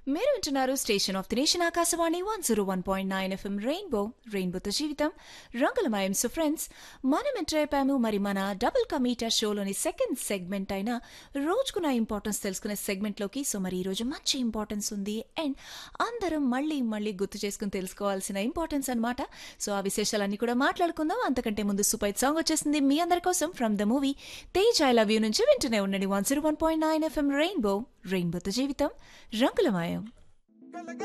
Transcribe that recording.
మీరు వింటున్నారు station of the nation Akashvani one zero one point nine FM rainbow రెయిన్బోతో జీవితం రంగులమయం సో ఫ్రెండ్స్ మనం ఎంటర్ అయిపోయాము మరి మన డబుల్ కమీటర్ షోలోని సెకండ్ సెగ్మెంట్ అయిన రోజుకు నా ఇంపార్టెన్స్ తెలుసుకునే సెగ్మెంట్లోకి సో మరి ఈరోజు మంచి ఇంపార్టెన్స్ ఉంది అండ్ అందరం మళ్ళీ మళ్ళీ గుర్తు చేసుకుని తెలుసుకోవాల్సిన ఇంపార్టెన్స్ అన్నమాట సో ఆ విశేషాలన్నీ కూడా మాట్లాడుకుందాం అంతకంటే ముందు సూపర్ సాంగ్ వచ్చేసింది మీ అందరి కోసం from the movie Tej I love you నుంచి వింటూనే ఉండండి one zero one point nine FM rainbow రెయిన్బోతో జీవితం రంగులమయం